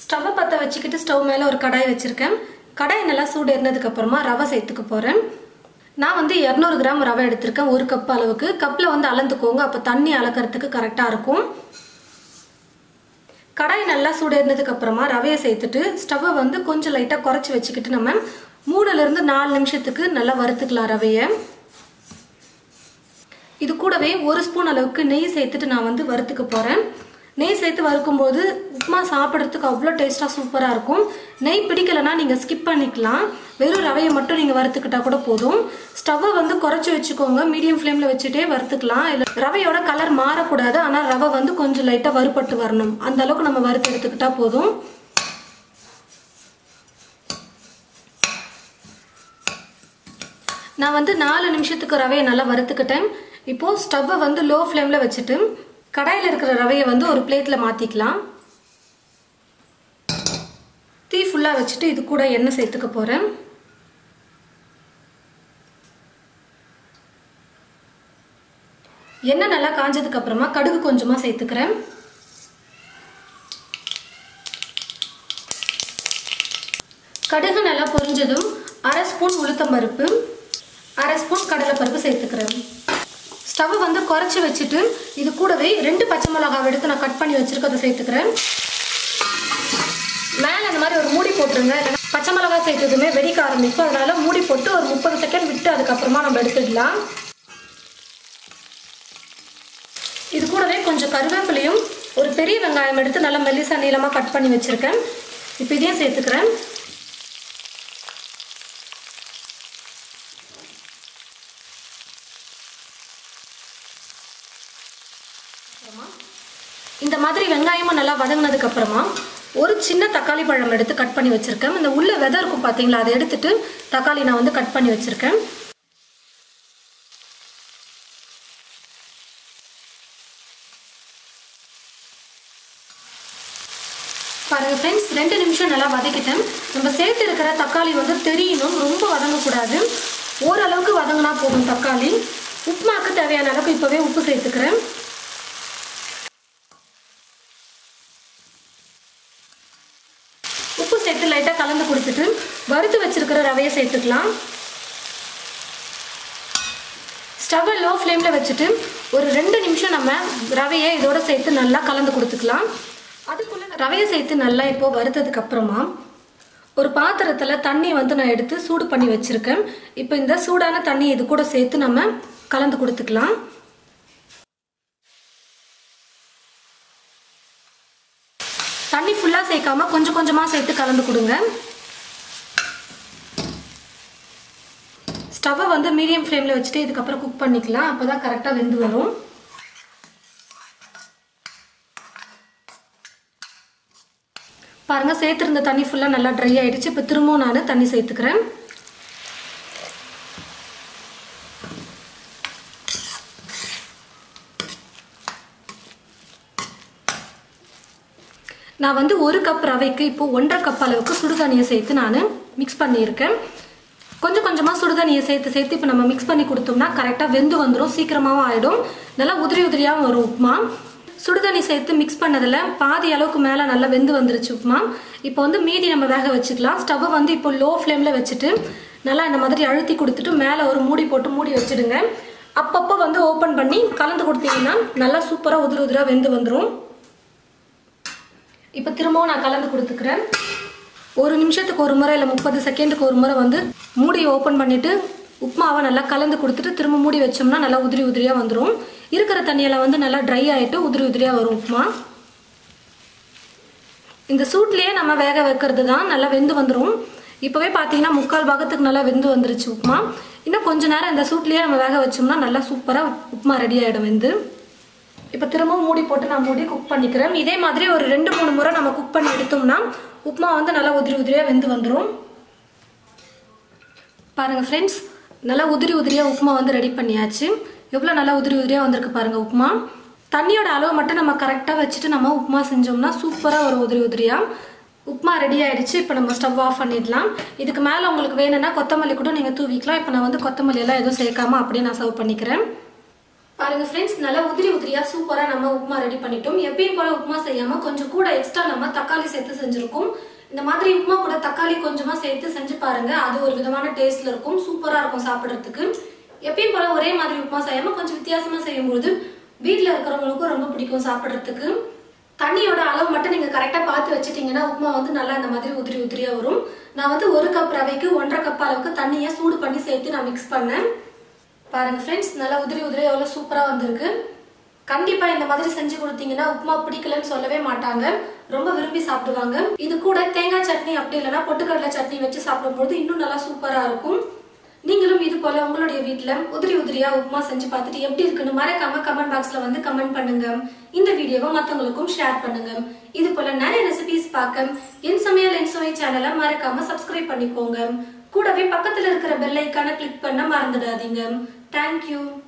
ஸ்டவ்வை பற்ற வச்சுக்கிட்டு ஸ்டவ் மேலே ஒரு கடாய் வச்சுருக்கேன் கடாய் நல்லா சூடு இருந்ததுக்கு அப்புறமா ரவை சேர்த்துக்க போகிறேன் நான் வந்து இரநூறு கிராம் ரவை எடுத்திருக்கேன் ஒரு கப் அளவுக்கு கப்பில் வந்து அளந்துக்கோங்க அப்போ தண்ணி அளக்கிறதுக்கு கரெக்டாக இருக்கும் கடாய் நல்லா சூடு இருந்ததுக்கு அப்புறமா ரவையை சேர்த்துட்டு ஸ்டவ்வை வந்து கொஞ்சம் லைட்டாக குறைச்சி வச்சுக்கிட்டு நம்ம மூணுலேருந்து நாலு நிமிஷத்துக்கு நல்லா வறுத்துக்கலாம் ரவையை இது கூடவே ஒரு ஸ்பூன் அளவுக்கு நெய் சேர்த்துட்டு நான் வந்து வறுத்துக்க போகிறேன் நெய் சேர்த்து வறுக்கும்போது உப்புமா சாப்பிட்றதுக்கு அவ்வளோ டேஸ்ட்டாக சூப்பராக இருக்கும் நெய் பிடிக்கலைன்னா நீங்கள் ஸ்கிப் பண்ணிக்கலாம் வெறும் ரவையை மட்டும் நீங்கள் வறுத்துக்கிட்டா கூட போதும் ஸ்டவ்வை வந்து குறைச்சி வச்சுக்கோங்க மீடியம் ஃப்ளேமில் வச்சுட்டே வறுத்துக்கலாம் இல்லை ரவையோட கலர் மாறக்கூடாது ஆனால் ரவை வந்து கொஞ்சம் லைட்டாக வறுபட்டு வரணும் அந்த அளவுக்கு நம்ம வறுத்து எடுத்துக்கிட்டா போதும் நான் வந்து நாலு நிமிஷத்துக்கு ரவையை நல்லா வறுத்துக்கிட்டேன் இப்போது ஸ்டவ்வை வந்து லோ ஃப்ளேமில் வச்சுட்டு கடாயில் இருக்கிற ரவையை வந்து ஒரு பிளேட்டில் மாற்றிக்கலாம் தீ ஃபுல்லாக வச்சுட்டு இது கூட எண்ணெய் சேர்த்துக்க போகிறேன் எண்ணெய் நல்லா காஞ்சதுக்கு அப்புறமா கடுகு கொஞ்சமாக சேர்த்துக்கிறேன் கடுகு நல்லா பொரிஞ்சதும் அரை ஸ்பூன் உளுத்தம்பருப்பு அரை ஸ்பூன் கடலைப்பருப்பு சேர்த்துக்கிறேன் ஸ்டவ்வை வந்து குறைச்சி வச்சுட்டு இது கூடவே ரெண்டு பச்சை மிளகாவை எடுத்து நான் கட் பண்ணி வச்சுருக்கதை சேர்த்துக்கிறேன் மேலே அந்த மாதிரி ஒரு மூடி போட்டுருங்க இல்லைன்னா பச்சை மிளகா சேர்த்ததுமே வெடிக்க ஆரம்பிக்கும் அதனால மூடி போட்டு ஒரு முப்பது செகண்ட் விட்டு அதுக்கப்புறமா நம்ம எடுத்துடலாம் இது கூடவே கொஞ்சம் கருவேப்பிலையும் ஒரு பெரிய வெங்காயம் எடுத்து நல்லா மெல்லிசா நீளமாக கட் பண்ணி வச்சுருக்கேன் இப்போ இதையும் சேர்த்துக்கிறேன் இந்த மாதிரி வெங்காயமும் நல்லா வதங்கினதுக்கு அப்புறமா ஒரு சின்ன தக்காளி பழம் எடுத்து கட் பண்ணி வச்சுருக்கேன் இந்த உள்ள விதை இருக்கும் பார்த்தீங்களா அதை எடுத்துட்டு தக்காளி நான் வந்து கட் பண்ணி வச்சுருக்கேன் பாருங்க ஃப்ரெண்ட்ஸ் ரெண்டு நிமிஷம் நல்லா வதக்கிட்டேன் நம்ம சேர்த்து இருக்கிற தக்காளி வந்து தெரியணும் ரொம்ப வதங்கக்கூடாது ஓரளவுக்கு வதங்கினா போதும் தக்காளி உப்புமாக்கு தேவையான அளவுக்கு இப்போவே உப்பு சேர்த்துக்கிறேன் உப்பு சேர்த்து லைட்டாக கலந்து கொடுத்துட்டு வறுத்து வச்சிருக்கிற ரவையை சேர்த்துக்கலாம் ஸ்டவ்வை லோ ஃப்ளேமில் வச்சுட்டு ஒரு ரெண்டு நிமிஷம் நம்ம ரவையை இதோட சேர்த்து நல்லா கலந்து கொடுத்துக்கலாம் அதுக்குள்ளே ரவையை சேர்த்து நல்லா இப்போ வறுத்ததுக்கு அப்புறமா ஒரு பாத்திரத்தில் தண்ணி வந்து நான் எடுத்து சூடு பண்ணி வச்சுருக்கேன் இப்போ இந்த சூடான தண்ணி இது கூட சேர்த்து நம்ம கலந்து கொடுத்துக்கலாம் தண்ணி ஃபுல்லாக சேர்க்காம கொஞ்சம் கொஞ்சமாக சேர்த்து கலந்து கொடுங்க ஸ்டவ்வை வந்து மீடியம் ஃப்ளேமில் வச்சுட்டு இதுக்கப்புறம் குக் பண்ணிக்கலாம் அப்போ தான் கரெக்டாக வெந்து வரும் பாருங்கள் சேர்த்துருந்த தண்ணி ஃபுல்லாக நல்லா ட்ரை ஆகிடுச்சு இப்போ திரும்பவும் நான் தண்ணி சேர்த்துக்கிறேன் நான் வந்து ஒரு கப் ரவைக்கு இப்போ ஒன்றரை கப் அளவுக்கு சுடுதண்ணியை சேர்த்து நான் மிக்ஸ் பண்ணியிருக்கேன் கொஞ்சம் கொஞ்சமாக சுடுதண்ணியை சேர்த்து சேர்த்து இப்போ நம்ம மிக்ஸ் பண்ணி கொடுத்தோம்னா கரெக்டாக வெந்து வந்துடும் சீக்கிரமாகவும் ஆகிடும் நல்லா உதிரி உதிரியாகவும் வரும் உப்புமா சுடுதண்ணி சேர்த்து மிக்ஸ் பண்ணதில் பாதி அளவுக்கு மேலே நல்லா வெந்து வந்துருச்சு உப்புமா இப்போ வந்து மீதி நம்ம வேக வச்சுக்கலாம் ஸ்டவ்வை வந்து இப்போ லோ ஃப்ளேமில் வச்சுட்டு நல்லா இந்த மாதிரி அழுத்தி கொடுத்துட்டு மேலே ஒரு மூடி போட்டு மூடி வச்சுடுங்க அப்பப்போ வந்து ஓப்பன் பண்ணி கலந்து கொடுத்தீங்கன்னா நல்லா சூப்பராக உதிரி உதிராக வெந்து வந்துடும் இப்போ திரும்பவும் நான் கலந்து கொடுத்துக்கிறேன் ஒரு நிமிஷத்துக்கு ஒரு முறை இல்லை முப்பது செகண்டுக்கு ஒரு முறை வந்து மூடி ஓப்பன் பண்ணிவிட்டு உப்புமாவை நல்லா கலந்து கொடுத்துட்டு திரும்ப மூடி வச்சோம்னா நல்லா உதிரி உதிரியாக வந்துடும் இருக்கிற தண்ணியெல்லாம் வந்து நல்லா ட்ரை ஆகிட்டு உதிரி உதிரியாக வரும் உப்புமா இந்த சூட்லேயே நம்ம வேக வைக்கிறது தான் நல்லா வெந்து வந்துடும் இப்போவே பார்த்தீங்கன்னா முக்கால் பாகத்துக்கு நல்லா வெந்து வந்துருச்சு உப்புமா இன்னும் கொஞ்ச நேரம் இந்த சூட்லேயே நம்ம வேக வச்சோம்னா நல்லா சூப்பராக உப்புமா ரெடி ஆகிடும் வெந்து இப்போ திரும்பவும் மூடி போட்டு நான் மூடி குக் பண்ணிக்கிறேன் இதே மாதிரி ஒரு ரெண்டு மூணு முறை நம்ம குக் பண்ணி எடுத்தோம்னா உப்புமா வந்து நல்லா உதிரி உதிரியாக வெந்து வந்துடும் பாருங்கள் ஃப்ரெண்ட்ஸ் நல்லா உதிரி உதிரியாக உப்புமா வந்து ரெடி பண்ணியாச்சு எவ்வளோ நல்லா உதிரி உதிரியாக வந்திருக்கு பாருங்கள் உப்புமா தண்ணியோட அளவு மட்டும் நம்ம கரெக்டாக வச்சுட்டு நம்ம உப்புமா செஞ்சோம்னா சூப்பராக ஒரு உதிரி உதிரியாக உப்புமா ரெடி ஆயிடுச்சு இப்போ நம்ம ஸ்டவ் ஆஃப் பண்ணிடலாம் இதுக்கு மேலே உங்களுக்கு வேணும்னா கொத்தமல்லி கூட நீங்கள் தூவிக்கலாம் இப்போ நான் வந்து கொத்தமல்லி எல்லாம் எதுவும் சேர்க்காம அப்படியே நான் சர்வ் பண்ணிக்கிறேன் பாருங்க ஃப்ரெண்ட்ஸ் நல்லா உதிரி உதிரியா சூப்பரா நம்ம உப்புமா ரெடி பண்ணிட்டோம் எப்பயும் போல உப்புமா செய்யாம கொஞ்சம் கூட எக்ஸ்ட்ரா நம்ம தக்காளி சேர்த்து செஞ்சிருக்கோம் இந்த மாதிரி உப்புமா கூட தக்காளி கொஞ்சமா சேர்த்து செஞ்சு பாருங்க அது ஒரு விதமான டேஸ்ட்ல இருக்கும் சூப்பரா இருக்கும் சாப்பிடுறதுக்கு எப்பயும் போல ஒரே மாதிரி உப்புமா செய்யாம கொஞ்சம் வித்தியாசமா செய்யும்போது வீட்ல இருக்கிறவங்களுக்கும் ரொம்ப பிடிக்கும் சாப்பிடுறதுக்கு தண்ணியோட அளவு மட்டும் நீங்க கரெக்டா பார்த்து வச்சுட்டீங்கன்னா உப்புமா வந்து நல்லா இந்த மாதிரி உதிரி உதிரியா வரும் நான் வந்து ஒரு கப் ரவைக்கு ஒன்றரை கப் அளவுக்கு தண்ணியை சூடு பண்ணி சேர்த்து நான் மிக்ஸ் பண்ணேன் பாருங்க ஃப்ரெண்ட்ஸ் நல்லா உதிரி உதிரி எவ்வளோ சூப்பராக வந்திருக்கு கண்டிப்பா இந்த மாதிரி செஞ்சு கொடுத்தீங்கன்னா உப்புமா பிடிக்கலன்னு சொல்லவே மாட்டாங்க ரொம்ப விரும்பி சாப்பிடுவாங்க இது கூட தேங்காய் சட்னி அப்படி இல்லைன்னா பொட்டுக்கடலை சட்னி வச்சு சாப்பிடும்போது இன்னும் நல்லா சூப்பரா இருக்கும் நீங்களும் இது போல உங்களுடைய வீட்ல உதிரி உதிரியா உப்புமா செஞ்சு பார்த்துட்டு எப்படி இருக்குன்னு மறக்காம கமெண்ட் பாக்ஸ்ல வந்து கமெண்ட் பண்ணுங்க இந்த வீடியோவை மத்தவங்களுக்கும் ஷேர் பண்ணுங்க இது போல நிறைய ரெசிபிஸ் பார்க்க என் சமையல் என் சுவை சேனலை மறக்காம சப்ஸ்கிரைப் பண்ணிக்கோங்க கூடவே பக்கத்துல இருக்கிற பெல் ஐக்கான கிளிக் பண்ண மறந்துடாதீங்க தேங்க்யூ